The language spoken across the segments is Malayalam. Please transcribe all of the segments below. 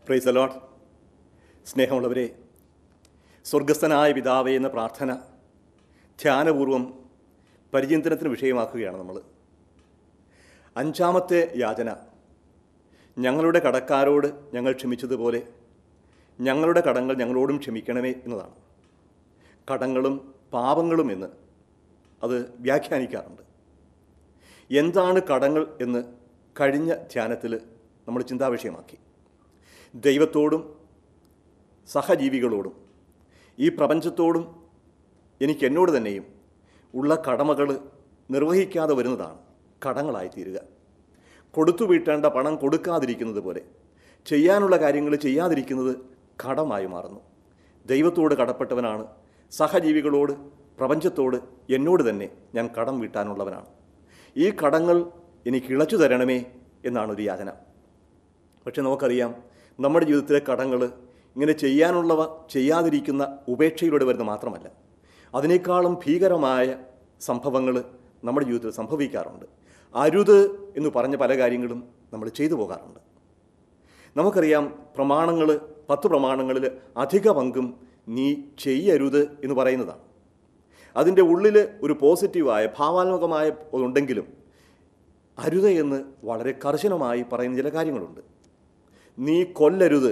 പ്രൈസ് അലോട്ട് സ്നേഹമുള്ളവരെ സ്വർഗസ്ഥനായ പിതാവേ എന്ന പ്രാർത്ഥന ധ്യാനപൂർവം പരിചിന്തനത്തിന് വിഷയമാക്കുകയാണ് നമ്മൾ അഞ്ചാമത്തെ യാചന ഞങ്ങളുടെ കടക്കാരോട് ഞങ്ങൾ ക്ഷമിച്ചതുപോലെ ഞങ്ങളുടെ കടങ്ങൾ ഞങ്ങളോടും ക്ഷമിക്കണമേ എന്നതാണ് കടങ്ങളും പാപങ്ങളും എന്ന് അത് വ്യാഖ്യാനിക്കാറുണ്ട് എന്താണ് കടങ്ങൾ എന്ന് കഴിഞ്ഞ ധ്യാനത്തിൽ നമ്മൾ ചിന്താവിഷയമാക്കി ദൈവത്തോടും സഹജീവികളോടും ഈ പ്രപഞ്ചത്തോടും എനിക്ക് എന്നോട് തന്നെയും ഉള്ള കടമകൾ നിർവഹിക്കാതെ വരുന്നതാണ് കടങ്ങളായി തീരുക കൊടുത്തു വീട്ടേണ്ട പണം കൊടുക്കാതിരിക്കുന്നത് പോലെ ചെയ്യാനുള്ള കാര്യങ്ങൾ ചെയ്യാതിരിക്കുന്നത് കടമായി മാറുന്നു ദൈവത്തോട് കടപ്പെട്ടവനാണ് സഹജീവികളോട് പ്രപഞ്ചത്തോട് എന്നോട് തന്നെ ഞാൻ കടം വീട്ടാനുള്ളവനാണ് ഈ കടങ്ങൾ എനിക്ക് ഇളച്ചു തരണമേ എന്നാണ് ഒരു യാചന പക്ഷെ നമുക്കറിയാം നമ്മുടെ ജീവിതത്തിലെ കടങ്ങൾ ഇങ്ങനെ ചെയ്യാനുള്ളവ ചെയ്യാതിരിക്കുന്ന ഉപേക്ഷയിലൂടെ വരുന്ന മാത്രമല്ല അതിനേക്കാളും ഭീകരമായ സംഭവങ്ങൾ നമ്മുടെ ജീവിതത്തിൽ സംഭവിക്കാറുണ്ട് അരുത് എന്ന് പറഞ്ഞ പല കാര്യങ്ങളും നമ്മൾ ചെയ്തു പോകാറുണ്ട് നമുക്കറിയാം പ്രമാണങ്ങൾ പത്ത് പ്രമാണങ്ങളിൽ അധിക പങ്കും നീ ചെയ്യരുത് എന്ന് പറയുന്നതാണ് അതിൻ്റെ ഉള്ളിൽ ഒരു പോസിറ്റീവായ ഭാവാത്മകമായ ഉണ്ടെങ്കിലും അരുത് എന്ന് വളരെ കർശനമായി പറയുന്ന ചില കാര്യങ്ങളുണ്ട് നീ കൊല്ലരുത്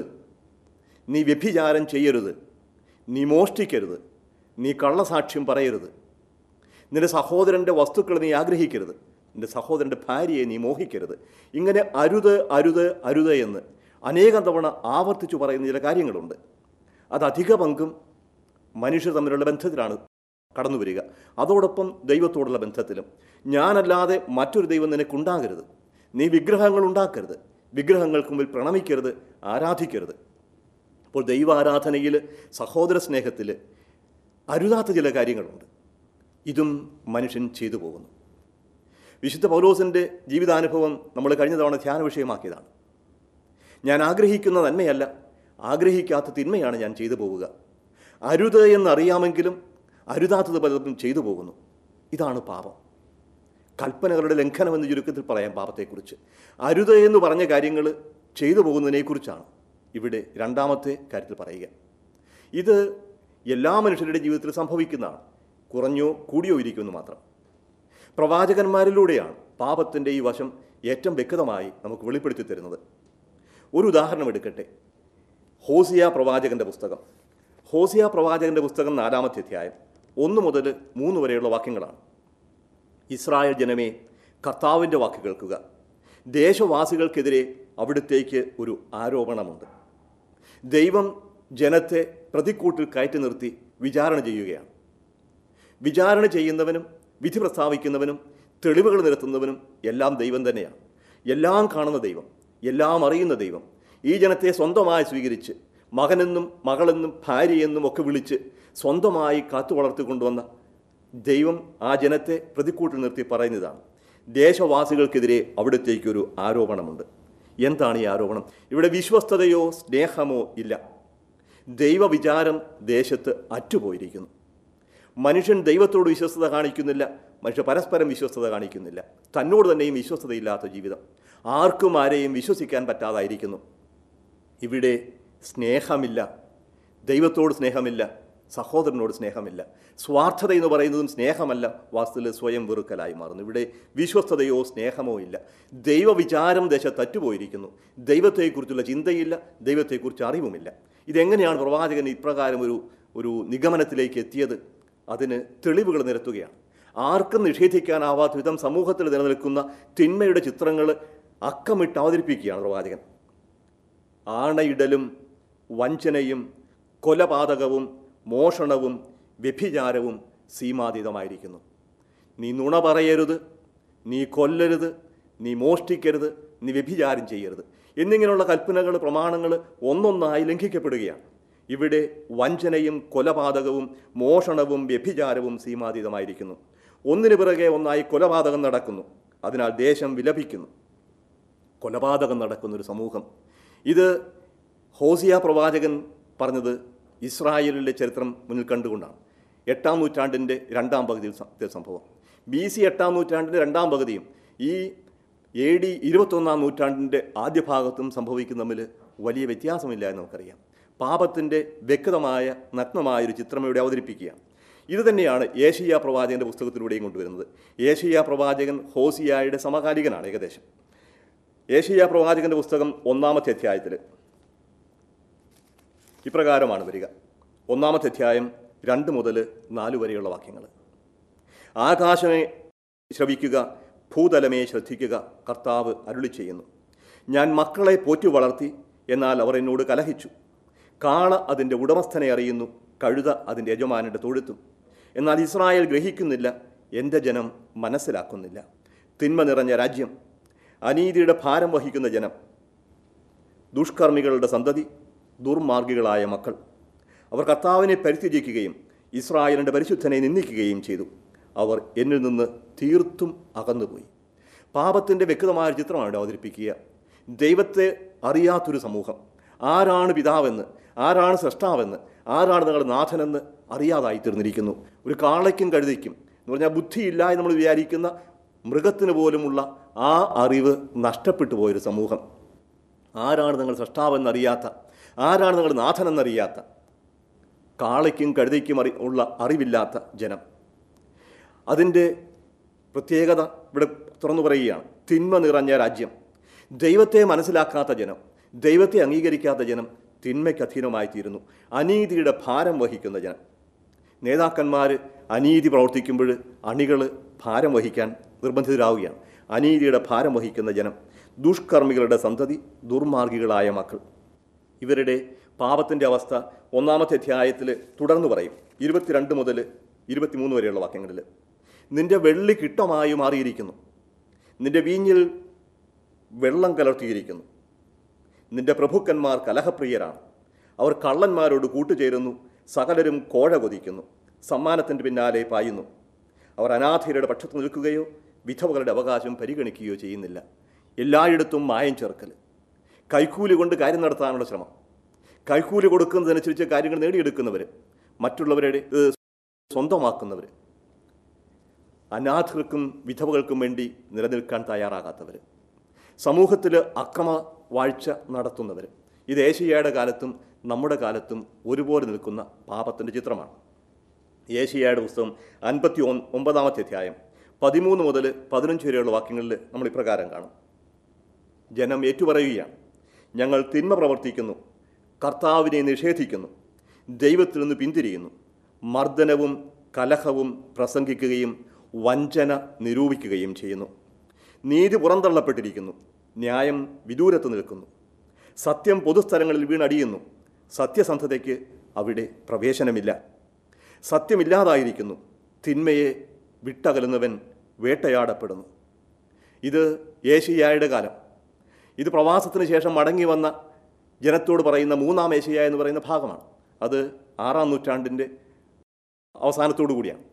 നീ വ്യഭിചാരം ചെയ്യരുത് നീ മോഷ്ടിക്കരുത് നീ കള്ളസാക്ഷ്യം പറയരുത് നിന്റെ സഹോദരൻ്റെ വസ്തുക്കൾ നീ ആഗ്രഹിക്കരുത് നിന്റെ സഹോദരൻ്റെ ഭാര്യയെ നീ മോഹിക്കരുത് ഇങ്ങനെ അരുത് അരുത് അരുത് എന്ന് അനേകം തവണ ആവർത്തിച്ചു പറയുന്ന ചില കാര്യങ്ങളുണ്ട് അത് അധിക പങ്കും മനുഷ്യർ തമ്മിലുള്ള ബന്ധത്തിലാണ് കടന്നു വരിക അതോടൊപ്പം ദൈവത്തോടുള്ള ബന്ധത്തിലും ഞാനല്ലാതെ മറ്റൊരു ദൈവം നിനക്കുണ്ടാകരുത് നീ വിഗ്രഹങ്ങൾ ഉണ്ടാക്കരുത് വിഗ്രഹങ്ങൾക്ക് മുമ്പിൽ പ്രണമിക്കരുത് ആരാധിക്കരുത് അപ്പോൾ ദൈവാരാധനയിൽ സഹോദര സ്നേഹത്തിൽ അരുതാത്ത ചില കാര്യങ്ങളുണ്ട് ഇതും മനുഷ്യൻ ചെയ്തു പോകുന്നു വിശുദ്ധ പൗലോസിൻ്റെ ജീവിതാനുഭവം നമ്മൾ കഴിഞ്ഞ തവണ ധ്യാന വിഷയമാക്കിയതാണ് ഞാൻ ആഗ്രഹിക്കുന്ന നന്മയല്ല ആഗ്രഹിക്കാത്ത തിന്മയാണ് ഞാൻ ചെയ്തു പോവുക അരുത് എന്നറിയാമെങ്കിലും അരുതാത്തത് പലതും ചെയ്തു പോകുന്നു ഇതാണ് പാപം കൽപ്പനകളുടെ ലംഘനമെന്ന് ചുരുക്കത്തിൽ പറയാം പാപത്തെക്കുറിച്ച് അരുത് എന്ന് പറഞ്ഞ കാര്യങ്ങൾ ചെയ്തു പോകുന്നതിനെക്കുറിച്ചാണ് ഇവിടെ രണ്ടാമത്തെ കാര്യത്തിൽ പറയുക ഇത് എല്ലാ മനുഷ്യരുടെ ജീവിതത്തിൽ സംഭവിക്കുന്നതാണ് കുറഞ്ഞോ കൂടിയോ ഇരിക്കുമെന്ന് മാത്രം പ്രവാചകന്മാരിലൂടെയാണ് പാപത്തിൻ്റെ ഈ വശം ഏറ്റവും വ്യക്തമായി നമുക്ക് വെളിപ്പെടുത്തി തരുന്നത് ഒരു ഉദാഹരണം എടുക്കട്ടെ ഹോസിയ പ്രവാചകന്റെ പുസ്തകം ഹോസിയ പ്രവാചകന്റെ പുസ്തകം നാലാമത്തെ അധ്യായം ഒന്ന് മുതൽ മൂന്ന് വരെയുള്ള വാക്യങ്ങളാണ് ഇസ്രായേൽ ജനമേ കർത്താവിൻ്റെ വാക്ക് കേൾക്കുക ദേശവാസികൾക്കെതിരെ അവിടുത്തേക്ക് ഒരു ആരോപണമുണ്ട് ദൈവം ജനത്തെ പ്രതിക്കൂട്ടിൽ കയറ്റി നിർത്തി വിചാരണ ചെയ്യുകയാണ് വിചാരണ ചെയ്യുന്നവനും വിധി പ്രസ്താവിക്കുന്നവനും തെളിവുകൾ നിരത്തുന്നവനും എല്ലാം ദൈവം തന്നെയാണ് എല്ലാം കാണുന്ന ദൈവം എല്ലാം അറിയുന്ന ദൈവം ഈ ജനത്തെ സ്വന്തമായി സ്വീകരിച്ച് മകനെന്നും മകളെന്നും ഭാര്യയെന്നും ഒക്കെ വിളിച്ച് സ്വന്തമായി കാത്തു വളർത്തിക്കൊണ്ടുവന്ന ദൈവം ആ ജനത്തെ പ്രതിക്കൂട്ടിൽ നിർത്തി പറയുന്നതാണ് ദേശവാസികൾക്കെതിരെ അവിടത്തേക്കൊരു ആരോപണമുണ്ട് എന്താണ് ഈ ആരോപണം ഇവിടെ വിശ്വസ്തതയോ സ്നേഹമോ ഇല്ല ദൈവവിചാരം ദേശത്ത് അറ്റുപോയിരിക്കുന്നു മനുഷ്യൻ ദൈവത്തോട് വിശ്വസ്തത കാണിക്കുന്നില്ല മനുഷ്യർ പരസ്പരം വിശ്വസ്തത കാണിക്കുന്നില്ല തന്നോട് തന്നെയും വിശ്വസ്തതയില്ലാത്ത ജീവിതം ആർക്കും ആരെയും വിശ്വസിക്കാൻ പറ്റാതായിരിക്കുന്നു ഇവിടെ സ്നേഹമില്ല ദൈവത്തോട് സ്നേഹമില്ല സഹോദരനോട് സ്നേഹമില്ല സ്വാർത്ഥത എന്ന് പറയുന്നതും സ്നേഹമല്ല വാസ്തുവിൽ സ്വയം വെറുക്കലായി മാറുന്നു ഇവിടെ വിശ്വസ്തതയോ സ്നേഹമോ ഇല്ല ദൈവവിചാരം ദശ തറ്റുപോയിരിക്കുന്നു ദൈവത്തെക്കുറിച്ചുള്ള ചിന്തയില്ല ദൈവത്തെക്കുറിച്ച് അറിവുമില്ല ഇതെങ്ങനെയാണ് പ്രവാചകൻ ഇപ്രകാരം ഒരു ഒരു നിഗമനത്തിലേക്ക് എത്തിയത് അതിന് തെളിവുകൾ നിരത്തുകയാണ് ആർക്കും നിഷേധിക്കാനാവാത്ത വിധം സമൂഹത്തിൽ നിലനിൽക്കുന്ന തിന്മയുടെ ചിത്രങ്ങൾ അക്കമിട്ട് അവതരിപ്പിക്കുകയാണ് പ്രവാചകൻ ആണയിടലും വഞ്ചനയും കൊലപാതകവും മോഷണവും വ്യഭിചാരവും സീമാതീതമായിരിക്കുന്നു നീ നുണ പറയരുത് നീ കൊല്ലരുത് നീ മോഷ്ടിക്കരുത് നീ വ്യഭിചാരം ചെയ്യരുത് എന്നിങ്ങനെയുള്ള കൽപ്പനകൾ പ്രമാണങ്ങൾ ഒന്നൊന്നായി ലംഘിക്കപ്പെടുകയാണ് ഇവിടെ വഞ്ചനയും കൊലപാതകവും മോഷണവും വ്യഭിചാരവും സീമാതീതമായിരിക്കുന്നു ഒന്നിനു പിറകെ ഒന്നായി കൊലപാതകം നടക്കുന്നു അതിനാൽ ദേശം വിലപിക്കുന്നു കൊലപാതകം നടക്കുന്ന ഒരു സമൂഹം ഇത് ഹോസിയ പ്രവാചകൻ പറഞ്ഞത് ഇസ്രായേലിലെ ചരിത്രം മുന്നിൽ കണ്ടുകൊണ്ടാണ് എട്ടാം നൂറ്റാണ്ടിൻ്റെ രണ്ടാം പകുതിയിൽ സം- സംഭവം ബി സി എട്ടാം നൂറ്റാണ്ടിൻ്റെ രണ്ടാം പകുതിയും ഈ എ ഡി ഇരുപത്തൊന്നാം നൂറ്റാണ്ടിൻ്റെ ആദ്യ ഭാഗത്തും സംഭവിക്കുന്ന തമ്മിൽ വലിയ വ്യത്യാസമില്ല എന്ന് നമുക്കറിയാം പാപത്തിൻ്റെ വ്യക്തമായ നഗ്നമായൊരു ചിത്രം ഇവിടെ അവതരിപ്പിക്കുകയാണ് ഇത് തന്നെയാണ് ഏഷ്യ പ്രവാചകൻ്റെ പുസ്തകത്തിലൂടെയും കൊണ്ടുവരുന്നത് ഏഷ്യ പ്രവാചകൻ ഹോസിയായുടെ സമകാലികനാണ് ഏകദേശം ഏഷ്യ പ്രവാചകൻ്റെ പുസ്തകം ഒന്നാമത്തെ അധ്യായത്തിൽ ഇപ്രകാരമാണ് വരിക ഒന്നാമത്തെ അധ്യായം രണ്ട് മുതൽ നാല് വരെയുള്ള വാക്യങ്ങൾ ആകാശമേ ശ്രവിക്കുക ഭൂതലമേ ശ്രദ്ധിക്കുക കർത്താവ് അരുളി ചെയ്യുന്നു ഞാൻ മക്കളെ പോറ്റി വളർത്തി എന്നാൽ അവർ എന്നോട് കലഹിച്ചു കാള അതിൻ്റെ ഉടമസ്ഥനെ അറിയുന്നു കഴുത അതിൻ്റെ യജമാനന്റെ തൊഴുത്തും എന്നാൽ ഇസ്രായേൽ ഗ്രഹിക്കുന്നില്ല എൻ്റെ ജനം മനസ്സിലാക്കുന്നില്ല തിന്മ നിറഞ്ഞ രാജ്യം അനീതിയുടെ ഭാരം വഹിക്കുന്ന ജനം ദുഷ്കർമ്മികളുടെ സന്തതി ദുർമാർഗികളായ മക്കൾ അവർ കർത്താവിനെ പരിത്യജിക്കുകയും ഇസ്രായേലിൻ്റെ പരിശുദ്ധനെ നിന്ദിക്കുകയും ചെയ്തു അവർ എന്നിൽ നിന്ന് തീർത്തും അകന്നുപോയി പാപത്തിൻ്റെ വ്യക്തമായ ഒരു ചിത്രമാണ് ഇവിടെ അവതരിപ്പിക്കുക ദൈവത്തെ അറിയാത്തൊരു സമൂഹം ആരാണ് പിതാവെന്ന് ആരാണ് സൃഷ്ടാവെന്ന് ആരാണ് നിങ്ങളുടെ നാഥനെന്ന് അറിയാതായി തീർന്നിരിക്കുന്നു ഒരു കാളയ്ക്കും കഴുതയ്ക്കും എന്ന് പറഞ്ഞാൽ ബുദ്ധിയില്ല എന്ന് നമ്മൾ വിചാരിക്കുന്ന മൃഗത്തിന് പോലുമുള്ള ആ അറിവ് നഷ്ടപ്പെട്ടു പോയൊരു സമൂഹം ആരാണ് നിങ്ങൾ സൃഷ്ടാവെന്നറിയാത്ത ആരാണ് നിങ്ങൾ നാഥനെന്നറിയാത്ത കാളയ്ക്കും കഴുതയ്ക്കും അറി ഉള്ള അറിവില്ലാത്ത ജനം അതിൻ്റെ പ്രത്യേകത ഇവിടെ തുറന്നു പറയുകയാണ് തിന്മ നിറഞ്ഞ രാജ്യം ദൈവത്തെ മനസ്സിലാക്കാത്ത ജനം ദൈവത്തെ അംഗീകരിക്കാത്ത ജനം തിന്മയ്ക്ക് അധീനമായി തീരുന്നു അനീതിയുടെ ഭാരം വഹിക്കുന്ന ജനം നേതാക്കന്മാർ അനീതി പ്രവർത്തിക്കുമ്പോൾ അണികൾ ഭാരം വഹിക്കാൻ നിർബന്ധിതരാവുകയാണ് അനീതിയുടെ ഭാരം വഹിക്കുന്ന ജനം ദുഷ്കർമ്മികളുടെ സന്തതി ദുർമാർഗികളായ മക്കൾ ഇവരുടെ പാപത്തിൻ്റെ അവസ്ഥ ഒന്നാമത്തെ അധ്യായത്തിൽ തുടർന്ന് പറയും ഇരുപത്തിരണ്ട് മുതൽ ഇരുപത്തിമൂന്ന് വരെയുള്ള വാക്യങ്ങളിൽ നിന്റെ വെള്ളി കിട്ടമായി മാറിയിരിക്കുന്നു നിന്റെ വീഞ്ഞിൽ വെള്ളം കലർത്തിയിരിക്കുന്നു നിന്റെ പ്രഭുക്കന്മാർ കലഹപ്രിയരാണ് അവർ കള്ളന്മാരോട് കൂട്ടുചേരുന്നു സകലരും കോഴ കൊതിക്കുന്നു സമ്മാനത്തിൻ്റെ പിന്നാലെ പായുന്നു അവർ അനാഥരുടെ പക്ഷത്ത് നിൽക്കുകയോ വിധവകളുടെ അവകാശം പരിഗണിക്കുകയോ ചെയ്യുന്നില്ല എല്ലായിടത്തും മായം ചേർക്കൽ കൈക്കൂലി കൊണ്ട് കാര്യം നടത്താനുള്ള ശ്രമം കൈക്കൂലി കൊടുക്കുന്നതനുസരിച്ച് കാര്യങ്ങൾ നേടിയെടുക്കുന്നവർ മറ്റുള്ളവരുടെ ഇത് സ്വന്തമാക്കുന്നവർ അനാഥർക്കും വിധവകൾക്കും വേണ്ടി നിലനിൽക്കാൻ തയ്യാറാകാത്തവർ സമൂഹത്തിൽ അക്രമ വാഴ്ച നടത്തുന്നവർ ഇത് ഏഷ്യയുടെ കാലത്തും നമ്മുടെ കാലത്തും ഒരുപോലെ നിൽക്കുന്ന പാപത്തിൻ്റെ ചിത്രമാണ് ഏഷ്യയുടെ പുസ്തകം അൻപത്തി ഒൻ ഒമ്പതാമത്തെ അധ്യായം പതിമൂന്ന് മുതൽ പതിനഞ്ച് വരെയുള്ള വാക്യങ്ങളിൽ നമ്മൾ ഇപ്രകാരം കാണും ജനം ഏറ്റുപറയുകയാണ് ഞങ്ങൾ തിന്മ പ്രവർത്തിക്കുന്നു കർത്താവിനെ നിഷേധിക്കുന്നു ദൈവത്തിൽ നിന്ന് പിന്തിരിയുന്നു മർദ്ദനവും കലഹവും പ്രസംഗിക്കുകയും വഞ്ചന നിരൂപിക്കുകയും ചെയ്യുന്നു നീതി പുറന്തള്ളപ്പെട്ടിരിക്കുന്നു ന്യായം വിദൂരത്ത് നിൽക്കുന്നു സത്യം പൊതുസ്ഥലങ്ങളിൽ വീണടിയുന്നു സത്യസന്ധതയ്ക്ക് അവിടെ പ്രവേശനമില്ല സത്യമില്ലാതായിരിക്കുന്നു തിന്മയെ വിട്ടകലുന്നവൻ വേട്ടയാടപ്പെടുന്നു ഇത് ഏഷ്യയുടെ കാലം ഇത് പ്രവാസത്തിന് ശേഷം മടങ്ങി വന്ന ജനത്തോട് പറയുന്ന മൂന്നാം ഏഷ്യ എന്ന് പറയുന്ന ഭാഗമാണ് അത് ആറാം നൂറ്റാണ്ടിൻ്റെ അവസാനത്തോടു കൂടിയാണ്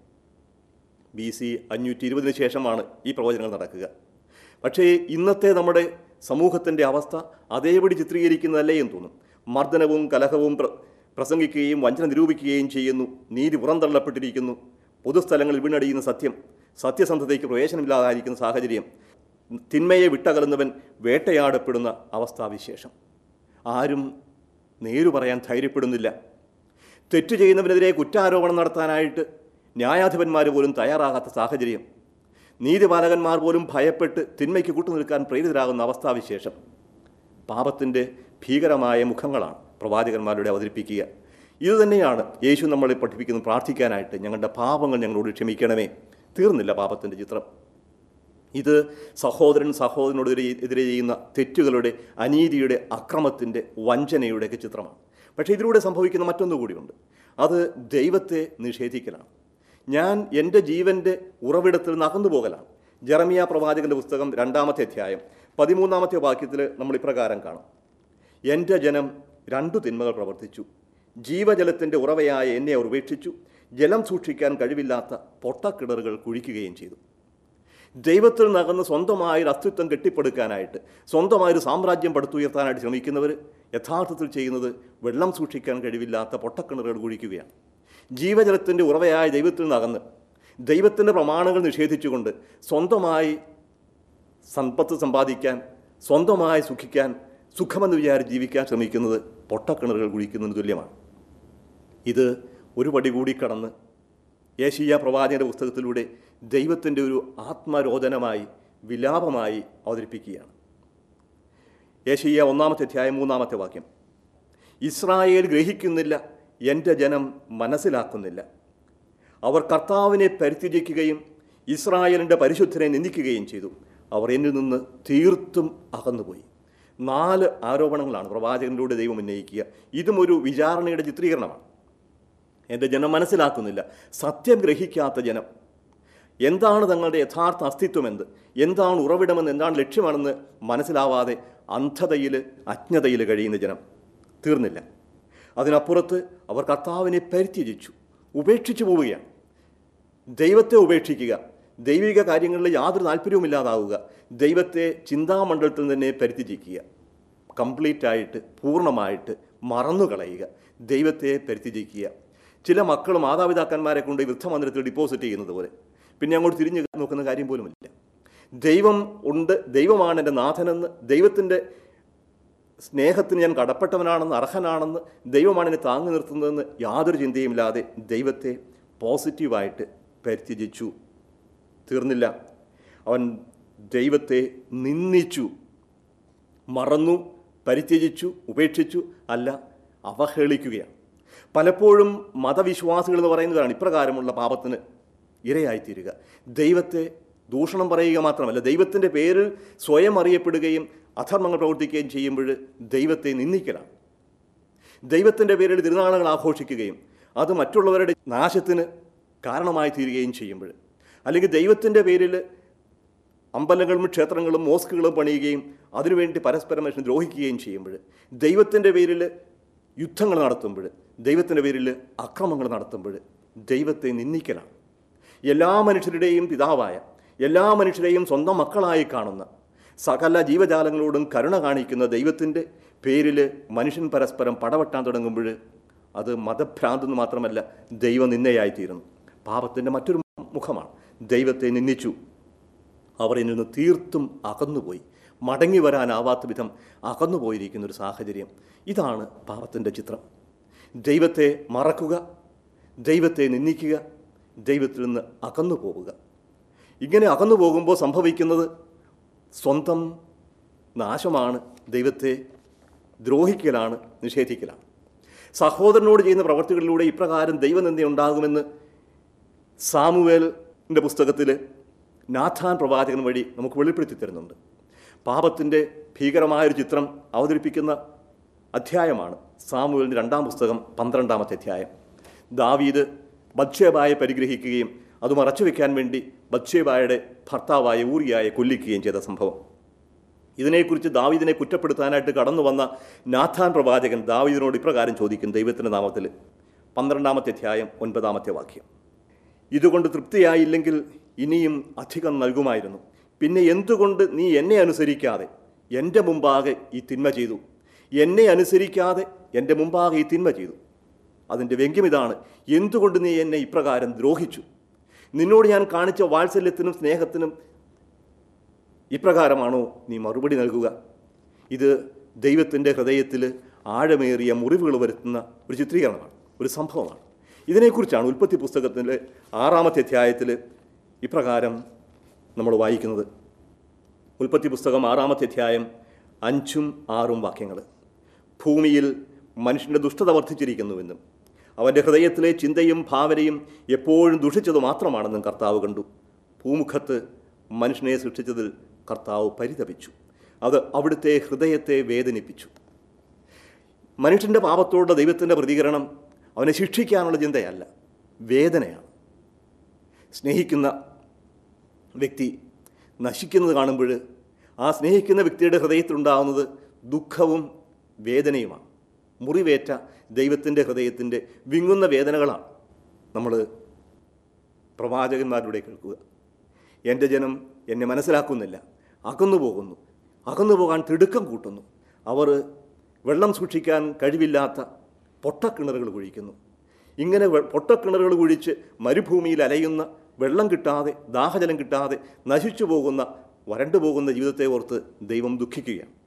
ബി സി അഞ്ഞൂറ്റി ഇരുപതിന് ശേഷമാണ് ഈ പ്രവചനങ്ങൾ നടക്കുക പക്ഷേ ഇന്നത്തെ നമ്മുടെ സമൂഹത്തിൻ്റെ അവസ്ഥ അതേപടി ചിത്രീകരിക്കുന്നതല്ലേ എന്ന് തോന്നും മർദ്ദനവും കലഹവും പ്ര പ്രസംഗിക്കുകയും വഞ്ചന നിരൂപിക്കുകയും ചെയ്യുന്നു നീതി പുറന്തള്ളപ്പെട്ടിരിക്കുന്നു പൊതുസ്ഥലങ്ങളിൽ വീണടിയുന്ന സത്യം സത്യസന്ധതയ്ക്ക് പ്രവേശനമില്ലാതായിരിക്കുന്ന സാഹചര്യം തിന്മയെ വിട്ടകലുന്നവൻ വേട്ടയാടപ്പെടുന്ന അവസ്ഥാവിശേഷം ആരും നേരു പറയാൻ ധൈര്യപ്പെടുന്നില്ല തെറ്റ് ചെയ്യുന്നവനെതിരെ കുറ്റാരോപണം നടത്താനായിട്ട് ന്യായാധിപന്മാർ പോലും തയ്യാറാകാത്ത സാഹചര്യം നീതിപാലകന്മാർ പോലും ഭയപ്പെട്ട് തിന്മയ്ക്ക് കൂട്ടുനിൽക്കാൻ പ്രേരിതരാകുന്ന അവസ്ഥാവിശേഷം പാപത്തിൻ്റെ ഭീകരമായ മുഖങ്ങളാണ് പ്രവാചകന്മാരുടെ അവതരിപ്പിക്കുക ഇതുതന്നെയാണ് യേശു നമ്മളെ പഠിപ്പിക്കുന്നത് പ്രാർത്ഥിക്കാനായിട്ട് ഞങ്ങളുടെ പാപങ്ങൾ ഞങ്ങളോട് ക്ഷമിക്കണമേ തീർന്നില്ല പാപത്തിൻ്റെ ചിത്രം ഇത് സഹോദരൻ സഹോദരനോട് എതിരെ- എതിരെ ചെയ്യുന്ന തെറ്റുകളുടെ അനീതിയുടെ അക്രമത്തിൻ്റെ വഞ്ചനയുടെയൊക്കെ ചിത്രമാണ് പക്ഷേ ഇതിലൂടെ സംഭവിക്കുന്ന മറ്റൊന്നു കൂടിയുണ്ട് അത് ദൈവത്തെ നിഷേധിക്കലാണ് ഞാൻ എൻ്റെ ജീവൻ്റെ ഉറവിടത്തിൽ നിന്ന് അകന്നു പോകലാണ് ജെറമിയ പ്രവാചകന്റെ പുസ്തകം രണ്ടാമത്തെ അധ്യായം പതിമൂന്നാമത്തെ വാക്യത്തിൽ നമ്മൾ ഇപ്രകാരം കാണാം എൻ്റെ ജനം രണ്ടു തിന്മകൾ പ്രവർത്തിച്ചു ജീവജലത്തിൻ്റെ ഉറവയായ എന്നെ അവർ ഉപേക്ഷിച്ചു ജലം സൂക്ഷിക്കാൻ കഴിവില്ലാത്ത പൊട്ടക്കിണറുകൾ കുഴിക്കുകയും ചെയ്തു ദൈവത്തിൽ നകന്ന് സ്വന്തമായൊരു അസ്തിത്വം കെട്ടിപ്പടുക്കാനായിട്ട് സ്വന്തമായൊരു സാമ്രാജ്യം പടുത്തുയർത്താനായിട്ട് ശ്രമിക്കുന്നവർ യഥാർത്ഥത്തിൽ ചെയ്യുന്നത് വെള്ളം സൂക്ഷിക്കാൻ കഴിവില്ലാത്ത പൊട്ടക്കിണറുകൾ കുഴിക്കുകയാണ് ജീവജലത്തിൻ്റെ ഉറവയായ ദൈവത്തിൽ നകന്ന് ദൈവത്തിൻ്റെ പ്രമാണങ്ങൾ നിഷേധിച്ചുകൊണ്ട് സ്വന്തമായി സമ്പത്ത് സമ്പാദിക്കാൻ സ്വന്തമായി സുഖിക്കാൻ സുഖമെന്ന് വിചാരിച്ച് ജീവിക്കാൻ ശ്രമിക്കുന്നത് പൊട്ടക്കിണറുകൾ കുഴിക്കുന്നതിന് തുല്യമാണ് ഇത് ഒരു പടി കൂടി കടന്ന് ഏഷ്യ പ്രവാചകന്റെ പുസ്തകത്തിലൂടെ ദൈവത്തിൻ്റെ ഒരു ആത്മരോദനമായി വിലാപമായി അവതരിപ്പിക്കുകയാണ് ഏഷ്യ ഒന്നാമത്തെ അധ്യായം മൂന്നാമത്തെ വാക്യം ഇസ്രായേൽ ഗ്രഹിക്കുന്നില്ല എൻ്റെ ജനം മനസ്സിലാക്കുന്നില്ല അവർ കർത്താവിനെ പരിത്യജിക്കുകയും ഇസ്രായേലിൻ്റെ പരിശുദ്ധനെ നിന്ദിക്കുകയും ചെയ്തു അവർ എന്നിൽ നിന്ന് തീർത്തും അകന്നുപോയി നാല് ആരോപണങ്ങളാണ് പ്രവാചകനിലൂടെ ദൈവം ഉന്നയിക്കുക ഇതും ഒരു വിചാരണയുടെ ചിത്രീകരണമാണ് എൻ്റെ ജനം മനസ്സിലാക്കുന്നില്ല സത്യം ഗ്രഹിക്കാത്ത ജനം എന്താണ് തങ്ങളുടെ യഥാർത്ഥ അസ്തിത്വമെന്ത് എന്താണ് ഉറവിടമെന്ന് എന്താണ് ലക്ഷ്യമാണെന്ന് മനസ്സിലാവാതെ അന്ധതയിൽ അജ്ഞതയിൽ കഴിയുന്ന ജനം തീർന്നില്ല അതിനപ്പുറത്ത് അവർ കർത്താവിനെ പരിത്യജിച്ചു ഉപേക്ഷിച്ചു പോവുകയാണ് ദൈവത്തെ ഉപേക്ഷിക്കുക ദൈവിക കാര്യങ്ങളിൽ യാതൊരു താല്പര്യവുമില്ലാതാവുക ദൈവത്തെ ചിന്താമണ്ഡലത്തിൽ തന്നെ പരിത്യജിക്കുക കംപ്ലീറ്റ് ആയിട്ട് പൂർണ്ണമായിട്ട് മറന്നു കളയുക ദൈവത്തെ പരിത്യജിക്കുക ചില മക്കൾ മാതാപിതാക്കന്മാരെ കൊണ്ട് ഈ വൃദ്ധമന്ദിരത്തിൽ ഡിപ്പോസിറ്റ് ചെയ്യുന്നത് പോലെ പിന്നെ അങ്ങോട്ട് തിരിഞ്ഞു നോക്കുന്ന കാര്യം പോലുമില്ല ദൈവം ഉണ്ട് ദൈവമാണ് എൻ്റെ നാഥനെന്ന് ദൈവത്തിൻ്റെ സ്നേഹത്തിന് ഞാൻ കടപ്പെട്ടവനാണെന്ന് അർഹനാണെന്ന് ദൈവമാണ് എന്നെ താങ്ങി നിർത്തുന്നതെന്ന് യാതൊരു ചിന്തയുമില്ലാതെ ദൈവത്തെ പോസിറ്റീവായിട്ട് പരിത്യജിച്ചു തീർന്നില്ല അവൻ ദൈവത്തെ നിന്ദിച്ചു മറന്നു പരിത്യജിച്ചു ഉപേക്ഷിച്ചു അല്ല അവഹേളിക്കുകയാണ് പലപ്പോഴും മതവിശ്വാസികൾ എന്ന് പറയുന്നതാണ് ഇപ്രകാരമുള്ള പാപത്തിന് ഇരയായിത്തീരുക ദൈവത്തെ ദൂഷണം പറയുക മാത്രമല്ല ദൈവത്തിൻ്റെ പേരിൽ സ്വയം അറിയപ്പെടുകയും അധർമ്മങ്ങൾ പ്രവർത്തിക്കുകയും ചെയ്യുമ്പോൾ ദൈവത്തെ നിന്ദിക്കലാണ് ദൈവത്തിൻ്റെ പേരിൽ തിരുനാളുകൾ ആഘോഷിക്കുകയും അത് മറ്റുള്ളവരുടെ നാശത്തിന് കാരണമായി തീരുകയും ചെയ്യുമ്പോൾ അല്ലെങ്കിൽ ദൈവത്തിൻ്റെ പേരിൽ അമ്പലങ്ങളും ക്ഷേത്രങ്ങളും മോസ്കുകളും പണിയുകയും അതിനുവേണ്ടി പരസ്പരം മനുഷ്യൻ ദ്രോഹിക്കുകയും ചെയ്യുമ്പോൾ ദൈവത്തിൻ്റെ പേരിൽ യുദ്ധങ്ങൾ നടത്തുമ്പോൾ ദൈവത്തിൻ്റെ പേരിൽ അക്രമങ്ങൾ നടത്തുമ്പോൾ ദൈവത്തെ നിന്ദിക്കലാണ് എല്ലാ മനുഷ്യരുടെയും പിതാവായ എല്ലാ മനുഷ്യരെയും സ്വന്തം മക്കളായി കാണുന്ന സകല ജീവജാലങ്ങളോടും കരുണ കാണിക്കുന്ന ദൈവത്തിൻ്റെ പേരിൽ മനുഷ്യൻ പരസ്പരം പടവെട്ടാൻ തുടങ്ങുമ്പോൾ അത് മതഭ്രാന്തെന്ന് മാത്രമല്ല ദൈവനിന്ദയായിത്തീരുന്നു പാപത്തിൻ്റെ മറ്റൊരു മുഖമാണ് ദൈവത്തെ നിന്ദിച്ചു അവർ എന്നിൽ നിന്ന് തീർത്തും അകന്നുപോയി മടങ്ങി വരാനാവാത്ത വിധം അകന്നുപോയിരിക്കുന്ന ഒരു സാഹചര്യം ഇതാണ് പാപത്തിൻ്റെ ചിത്രം ദൈവത്തെ മറക്കുക ദൈവത്തെ നിന്ദിക്കുക ദൈവത്തിൽ നിന്ന് അകന്നു പോവുക ഇങ്ങനെ അകന്നു പോകുമ്പോൾ സംഭവിക്കുന്നത് സ്വന്തം നാശമാണ് ദൈവത്തെ ദ്രോഹിക്കലാണ് നിഷേധിക്കലാണ് സഹോദരനോട് ചെയ്യുന്ന പ്രവർത്തികളിലൂടെ ഇപ്രകാരം ദൈവനിന്ദ ഉണ്ടാകുമെന്ന് സാമുവേലിൻ്റെ പുസ്തകത്തിൽ നാഥാൻ പ്രവാചകൻ വഴി നമുക്ക് വെളിപ്പെടുത്തി തരുന്നുണ്ട് പാപത്തിൻ്റെ ഭീകരമായൊരു ചിത്രം അവതരിപ്പിക്കുന്ന അധ്യായമാണ് സാമുവേലിൻ്റെ രണ്ടാം പുസ്തകം പന്ത്രണ്ടാമത്തെ അധ്യായം ദാവീദ് ബത്ഷേബായെ പരിഗ്രഹിക്കുകയും അത് മറച്ചുവെക്കാൻ വേണ്ടി ബത്ഷേബായുടെ ഭർത്താവായ ഊറിയായെ കൊല്ലിക്കുകയും ചെയ്ത സംഭവം ഇതിനെക്കുറിച്ച് ദാവീദിനെ കുറ്റപ്പെടുത്താനായിട്ട് കടന്നു വന്ന നാഥാൻ പ്രവാചകൻ ദാവീദിനോട് ഇപ്രകാരം ചോദിക്കും ദൈവത്തിൻ്റെ നാമത്തിൽ പന്ത്രണ്ടാമത്തെ അധ്യായം ഒൻപതാമത്തെ വാക്യം ഇതുകൊണ്ട് തൃപ്തിയായില്ലെങ്കിൽ ഇനിയും അധികം നൽകുമായിരുന്നു പിന്നെ എന്തുകൊണ്ട് നീ എന്നെ അനുസരിക്കാതെ എൻ്റെ മുമ്പാകെ ഈ തിന്മ ചെയ്തു എന്നെ അനുസരിക്കാതെ എൻ്റെ മുമ്പാകെ ഈ തിന്മ ചെയ്തു അതിൻ്റെ വ്യംഗ്യം ഇതാണ് എന്തുകൊണ്ട് നീ എന്നെ ഇപ്രകാരം ദ്രോഹിച്ചു നിന്നോട് ഞാൻ കാണിച്ച വാത്സല്യത്തിനും സ്നേഹത്തിനും ഇപ്രകാരമാണോ നീ മറുപടി നൽകുക ഇത് ദൈവത്തിൻ്റെ ഹൃദയത്തിൽ ആഴമേറിയ മുറിവുകൾ വരുത്തുന്ന ഒരു ചിത്രീകരണമാണ് ഒരു സംഭവമാണ് ഇതിനെക്കുറിച്ചാണ് ഉൽപ്പത്തി പുസ്തകത്തിൻ്റെ ആറാമത്തെ അധ്യായത്തിൽ ഇപ്രകാരം നമ്മൾ വായിക്കുന്നത് ഉൽപ്പത്തി പുസ്തകം ആറാമത്തെ അധ്യായം അഞ്ചും ആറും വാക്യങ്ങൾ ഭൂമിയിൽ മനുഷ്യൻ്റെ ദുഷ്ടത വർദ്ധിച്ചിരിക്കുന്നുവെന്നും അവൻ്റെ ഹൃദയത്തിലെ ചിന്തയും ഭാവനയും എപ്പോഴും ദുഷിച്ചത് മാത്രമാണെന്നും കർത്താവ് കണ്ടു ഭൂമുഖത്ത് മനുഷ്യനെ സൃഷ്ടിച്ചതിൽ കർത്താവ് പരിതപിച്ചു അത് അവിടുത്തെ ഹൃദയത്തെ വേദനിപ്പിച്ചു മനുഷ്യൻ്റെ പാപത്തോടുള്ള ദൈവത്തിൻ്റെ പ്രതികരണം അവനെ ശിക്ഷിക്കാനുള്ള ചിന്തയല്ല വേദനയാണ് സ്നേഹിക്കുന്ന വ്യക്തി നശിക്കുന്നത് കാണുമ്പോൾ ആ സ്നേഹിക്കുന്ന വ്യക്തിയുടെ ഹൃദയത്തിലുണ്ടാകുന്നത് ദുഃഖവും വേദനയുമാണ് മുറിവേറ്റ ദൈവത്തിൻ്റെ ഹൃദയത്തിൻ്റെ വിങ്ങുന്ന വേദനകളാണ് നമ്മൾ പ്രവാചകന്മാരുടെ കേൾക്കുക എൻ്റെ ജനം എന്നെ മനസ്സിലാക്കുന്നില്ല അകന്നു പോകുന്നു അകന്നു പോകാൻ തിടുക്കം കൂട്ടുന്നു അവർ വെള്ളം സൂക്ഷിക്കാൻ കഴിവില്ലാത്ത പൊട്ടക്കിണറുകൾ കുഴിക്കുന്നു ഇങ്ങനെ വെ- പൊട്ടക്കിണറുകൾ കുഴിച്ച് മരുഭൂമിയിൽ അലയുന്ന വെള്ളം കിട്ടാതെ ദാഹജലം കിട്ടാതെ നശിച്ചു പോകുന്ന വരണ്ടു പോകുന്ന ജീവിതത്തെ ഓർത്ത് ദൈവം ദുഃഖിക്കുകയാണ്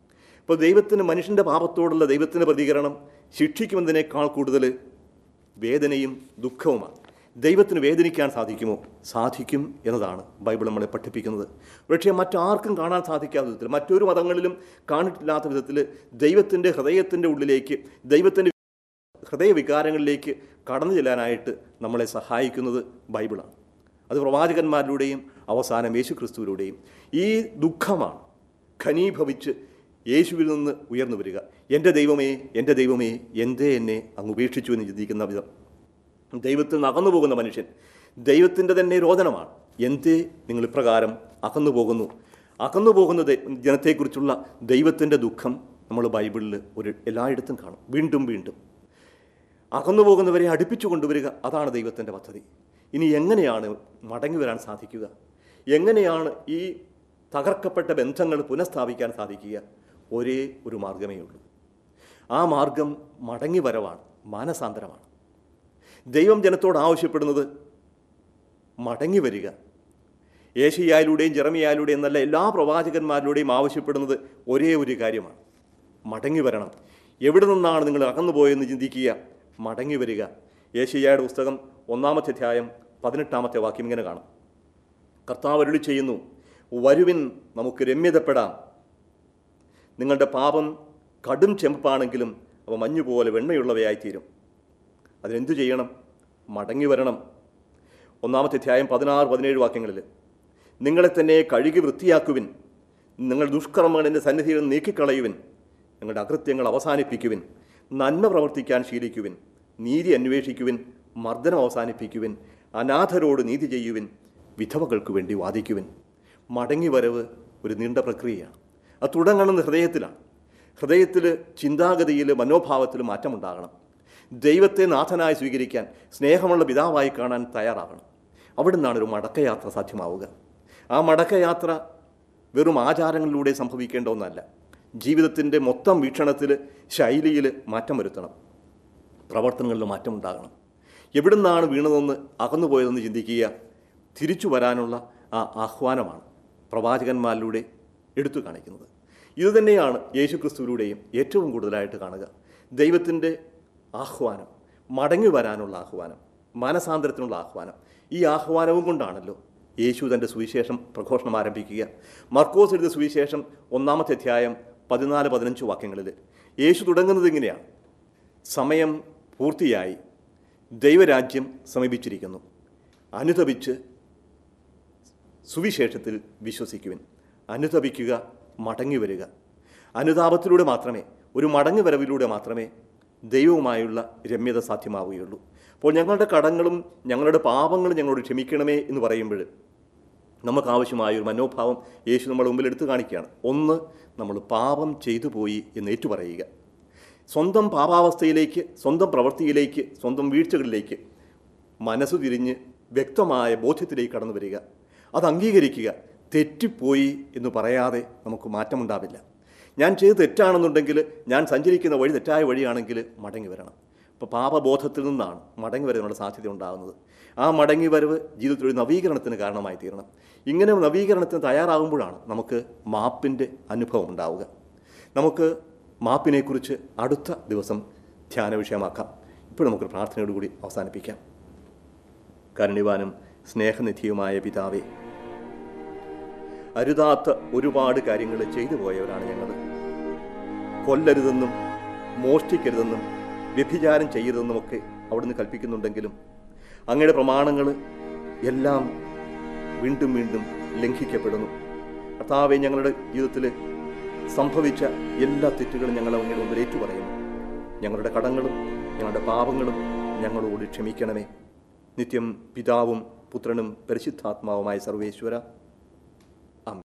ഇപ്പോൾ ദൈവത്തിന് മനുഷ്യൻ്റെ പാപത്തോടുള്ള ദൈവത്തിൻ്റെ പ്രതികരണം ശിക്ഷിക്കുമെന്നതിനേക്കാൾ കൂടുതൽ വേദനയും ദുഃഖവുമാണ് ദൈവത്തിന് വേദനിക്കാൻ സാധിക്കുമോ സാധിക്കും എന്നതാണ് ബൈബിൾ നമ്മളെ പഠിപ്പിക്കുന്നത് പക്ഷേ മറ്റാർക്കും കാണാൻ സാധിക്കാത്ത വിധത്തിൽ മറ്റൊരു മതങ്ങളിലും കാണിട്ടില്ലാത്ത വിധത്തിൽ ദൈവത്തിൻ്റെ ഹൃദയത്തിൻ്റെ ഉള്ളിലേക്ക് ദൈവത്തിൻ്റെ ഹൃദയവികാരങ്ങളിലേക്ക് കടന്നു ചെല്ലാനായിട്ട് നമ്മളെ സഹായിക്കുന്നത് ബൈബിളാണ് അത് പ്രവാചകന്മാരിലൂടെയും അവസാനം യേശു ക്രിസ്തുവിലൂടെയും ഈ ദുഃഖമാണ് ഘനീഭവിച്ച് യേശുവിൽ നിന്ന് ഉയർന്നു വരിക എൻ്റെ ദൈവമേ എൻ്റെ ദൈവമേ എന്തേ എന്നെ അങ്ങ് ഉപേക്ഷിച്ചു എന്ന് ചിന്തിക്കുന്ന വിധം ദൈവത്തിൽ നിന്ന് അകന്നു പോകുന്ന മനുഷ്യൻ ദൈവത്തിൻ്റെ തന്നെ രോദനമാണ് എന്തേ നിങ്ങൾ ഇപ്രകാരം അകന്നു പോകുന്നു അകന്നു പോകുന്ന ദൈ- ജനത്തെക്കുറിച്ചുള്ള ദൈവത്തിൻ്റെ ദുഃഖം നമ്മൾ ബൈബിളിൽ ഒരു എല്ലായിടത്തും കാണും വീണ്ടും വീണ്ടും അകന്നു പോകുന്നവരെ അടുപ്പിച്ചു കൊണ്ടുവരിക അതാണ് ദൈവത്തിൻ്റെ പദ്ധതി ഇനി എങ്ങനെയാണ് മടങ്ങി വരാൻ സാധിക്കുക എങ്ങനെയാണ് ഈ തകർക്കപ്പെട്ട ബന്ധങ്ങൾ പുനഃസ്ഥാപിക്കാൻ സാധിക്കുക ഒരേ ഒരു മാർഗമേ ഉള്ളൂ ആ മാർഗം മടങ്ങി വരവാണ് മാനസാന്തരമാണ് ദൈവം ജനത്തോട് ആവശ്യപ്പെടുന്നത് മടങ്ങി വരിക ഏഷ്യയായിലൂടെയും ജെറമിയായിലൂടെയും എന്നല്ല എല്ലാ പ്രവാചകന്മാരിലൂടെയും ആവശ്യപ്പെടുന്നത് ഒരേ ഒരു കാര്യമാണ് മടങ്ങി വരണം എവിടെ നിന്നാണ് നിങ്ങൾ അകന്നുപോയെന്ന് ചിന്തിക്കുക മടങ്ങി വരിക ഏഷ്യയായുടെ പുസ്തകം ഒന്നാമത്തെ അധ്യായം പതിനെട്ടാമത്തെ വാക്യം ഇങ്ങനെ കാണും കർത്താവ് അരുളി ചെയ്യുന്നു വരുവിൻ നമുക്ക് രമ്യതപ്പെടാം നിങ്ങളുടെ പാപം കടും ചെമ്പാണെങ്കിലും അവ മഞ്ഞുപോലെ വെണ്ണയുള്ളവയായിത്തീരും അതിനെന്തു ചെയ്യണം മടങ്ങി വരണം ഒന്നാമത്തെ അധ്യായം പതിനാറ് പതിനേഴ് വാക്യങ്ങളിൽ നിങ്ങളെ തന്നെ കഴുകി വൃത്തിയാക്കുവിൻ നിങ്ങൾ ദുഷ്കർമ്മങ്ങൾ എൻ്റെ സന്നിധിയിൽ നിന്ന് നീക്കിക്കളയുവിൻ നിങ്ങളുടെ അകൃത്യങ്ങൾ അവസാനിപ്പിക്കുവിൻ നന്മ പ്രവർത്തിക്കാൻ ശീലിക്കുവിൻ നീതി അന്വേഷിക്കുവിൻ മർദ്ദനം അവസാനിപ്പിക്കുവിൻ അനാഥരോട് നീതി ചെയ്യുവിൻ വിധവകൾക്ക് വേണ്ടി വാദിക്കുവിൻ മടങ്ങി വരവ് ഒരു നീണ്ട പ്രക്രിയയാണ് അത് തുടങ്ങുന്നത് ഹൃദയത്തിലാണ് ഹൃദയത്തിൽ ചിന്താഗതിയിൽ മനോഭാവത്തിൽ മാറ്റമുണ്ടാകണം ദൈവത്തെ നാഥനായി സ്വീകരിക്കാൻ സ്നേഹമുള്ള പിതാവായി കാണാൻ തയ്യാറാകണം അവിടെ നിന്നാണ് ഒരു മടക്കയാത്ര സാധ്യമാവുക ആ മടക്കയാത്ര വെറും ആചാരങ്ങളിലൂടെ സംഭവിക്കേണ്ട ഒന്നല്ല ജീവിതത്തിൻ്റെ മൊത്തം വീക്ഷണത്തിൽ ശൈലിയിൽ മാറ്റം വരുത്തണം പ്രവർത്തനങ്ങളിൽ മാറ്റമുണ്ടാകണം എവിടെ നിന്നാണ് വീണതെന്ന് അകന്നുപോയതെന്ന് ചിന്തിക്കുക തിരിച്ചു വരാനുള്ള ആ ആഹ്വാനമാണ് പ്രവാചകന്മാരിലൂടെ എടുത്തു കാണിക്കുന്നത് ഇതുതന്നെയാണ് യേശുക്രിസ്തുവിലൂടെയും ഏറ്റവും കൂടുതലായിട്ട് കാണുക ദൈവത്തിൻ്റെ ആഹ്വാനം മടങ്ങി വരാനുള്ള ആഹ്വാനം മാനസാന്തരത്തിനുള്ള ആഹ്വാനം ഈ ആഹ്വാനവും കൊണ്ടാണല്ലോ യേശു തൻ്റെ സുവിശേഷം പ്രഘോഷണം ആരംഭിക്കുക മർക്കോസ് എഴുതിയ സുവിശേഷം ഒന്നാമത്തെ അധ്യായം പതിനാല് പതിനഞ്ച് വാക്യങ്ങളിൽ യേശു തുടങ്ങുന്നത് ഇങ്ങനെയാണ് സമയം പൂർത്തിയായി ദൈവരാജ്യം സമീപിച്ചിരിക്കുന്നു അനുതപിച്ച് സുവിശേഷത്തിൽ വിശ്വസിക്കുവിൻ അനുതപിക്കുക മടങ്ങി വരിക അനുതാപത്തിലൂടെ മാത്രമേ ഒരു മടങ്ങി വരവിലൂടെ മാത്രമേ ദൈവവുമായുള്ള രമ്യത സാധ്യമാവുകയുള്ളൂ അപ്പോൾ ഞങ്ങളുടെ കടങ്ങളും ഞങ്ങളുടെ പാപങ്ങളും ഞങ്ങളോട് ക്ഷമിക്കണമേ എന്ന് പറയുമ്പോൾ നമുക്ക് ആവശ്യമായ ഒരു മനോഭാവം യേശു നമ്മുടെ മുമ്പിൽ എടുത്തു കാണിക്കുകയാണ് ഒന്ന് നമ്മൾ പാപം ചെയ്തു പോയി എന്ന് ഏറ്റുപറയുക സ്വന്തം പാപാവസ്ഥയിലേക്ക് സ്വന്തം പ്രവൃത്തിയിലേക്ക് സ്വന്തം വീഴ്ചകളിലേക്ക് മനസ്സു തിരിഞ്ഞ് വ്യക്തമായ ബോധ്യത്തിലേക്ക് കടന്നു വരിക അത് അംഗീകരിക്കുക തെറ്റിപ്പോയി എന്ന് പറയാതെ നമുക്ക് മാറ്റമുണ്ടാവില്ല ഞാൻ ചെയ്ത് തെറ്റാണെന്നുണ്ടെങ്കിൽ ഞാൻ സഞ്ചരിക്കുന്ന വഴി തെറ്റായ വഴിയാണെങ്കിൽ മടങ്ങി വരണം അപ്പോൾ പാപബോധത്തിൽ നിന്നാണ് മടങ്ങി വരാനുള്ള സാധ്യത ഉണ്ടാകുന്നത് ആ മടങ്ങി വരവ് ജീവിതത്തിൽ ഒരു നവീകരണത്തിന് കാരണമായി തീരണം ഇങ്ങനെ നവീകരണത്തിന് തയ്യാറാകുമ്പോഴാണ് നമുക്ക് മാപ്പിൻ്റെ അനുഭവം ഉണ്ടാവുക നമുക്ക് മാപ്പിനെക്കുറിച്ച് അടുത്ത ദിവസം ധ്യാന വിഷയമാക്കാം ഇപ്പോൾ നമുക്ക് പ്രാർത്ഥനയോടുകൂടി അവസാനിപ്പിക്കാം കരുണിവാനും സ്നേഹനിധിയുമായ പിതാവേ അരുതാത്ത ഒരുപാട് കാര്യങ്ങൾ ചെയ്തു പോയവരാണ് ഞങ്ങൾ കൊല്ലരുതെന്നും മോഷ്ടിക്കരുതെന്നും വ്യഭിചാരം ചെയ്യരുതെന്നുമൊക്കെ അവിടുന്ന് കൽപ്പിക്കുന്നുണ്ടെങ്കിലും അങ്ങയുടെ പ്രമാണങ്ങൾ എല്ലാം വീണ്ടും വീണ്ടും ലംഘിക്കപ്പെടുന്നു കർത്താവെ ഞങ്ങളുടെ ജീവിതത്തിൽ സംഭവിച്ച എല്ലാ തെറ്റുകളും ഞങ്ങൾ അങ്ങയുടെ മുമ്പിൽ ഏറ്റുപറയുന്നു ഞങ്ങളുടെ കടങ്ങളും ഞങ്ങളുടെ പാപങ്ങളും ഞങ്ങളോട് ക്ഷമിക്കണമേ നിത്യം പിതാവും പുത്രനും പരിശുദ്ധാത്മാവുമായ സർവേശ്വര